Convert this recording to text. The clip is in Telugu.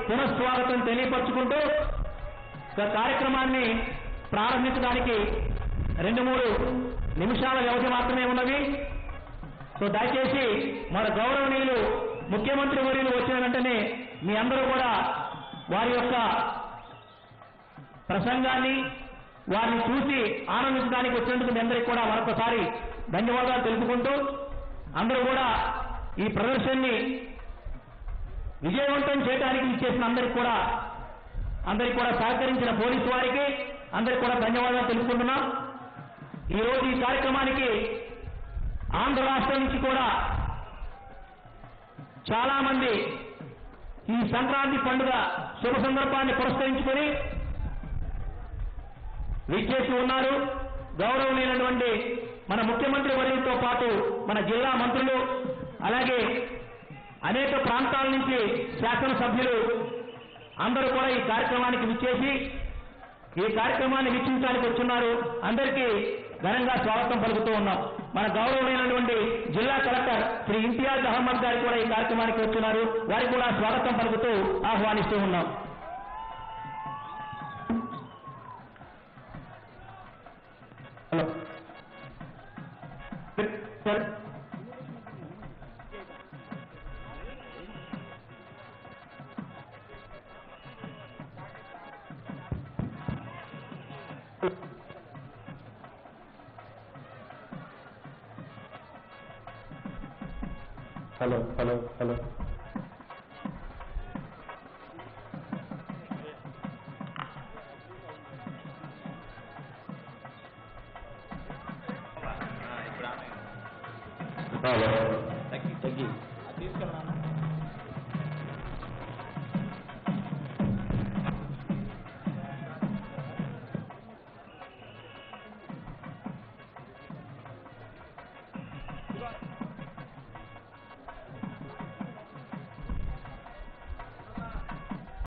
పునఃస్వాగతం తెలియపరుచుకుంటూ ఒక కార్యక్రమాన్ని ప్రారంభించడానికి రెండు మూడు నిమిషాల వ్యవధి మాత్రమే ఉన్నది సో దయచేసి మన గౌరవనీయులు ముఖ్యమంత్రి వర్యులు వచ్చిన వెంటనే మీ అందరూ కూడా వారి యొక్క ప్రసంగాన్ని వారిని చూసి ఆనందించడానికి వచ్చినందుకు మీ అందరికీ కూడా మరొకసారి ధన్యవాదాలు తెలుపుకుంటూ అందరూ కూడా ఈ ప్రదర్శనని విజయవంతం చేయడానికి ఇచ్చేసిన అందరికి కూడా అందరికి కూడా సహకరించిన పోలీసు వారికి అందరికి కూడా ధన్యవాదాలు తెలుపుకుంటున్నాం ఈ రోజు ఈ కార్యక్రమానికి ఆంధ్ర రాష్ట్రం నుంచి కూడా చాలా మంది ఈ సంక్రాంతి పండుగ శుభ సందర్భాన్ని పురస్కరించుకొని విచ్చేసి ఉన్నారు గౌరవనీయులైనటువంటి మన ముఖ్యమంత్రి వర్యులతో పాటు మన జిల్లా మంత్రులు అలాగే అనేక ప్రాంతాల నుంచి శాసనసభ్యులు అందరూ కూడా ఈ కార్యక్రమానికి విచ్చేసి ఈ కార్యక్రమాన్ని వీక్షించడానికి వచ్చున్నారు అందరికీ ఘనంగా స్వాగతం పలుకుతూ ఉన్నాం మన గౌరవమైనటువంటి జిల్లా కలెక్టర్ శ్రీ ఇంతియాజ్ అహ్మద్ గారు కూడా ఈ కార్యక్రమానికి వచ్చున్నారు వారికి కూడా స్వాగతం పలుకుతూ ఆహ్వానిస్తూ ఉన్నాం hello sir hello hello hello hello తగ్గి తగ్గి తీసుకెళ్ళరా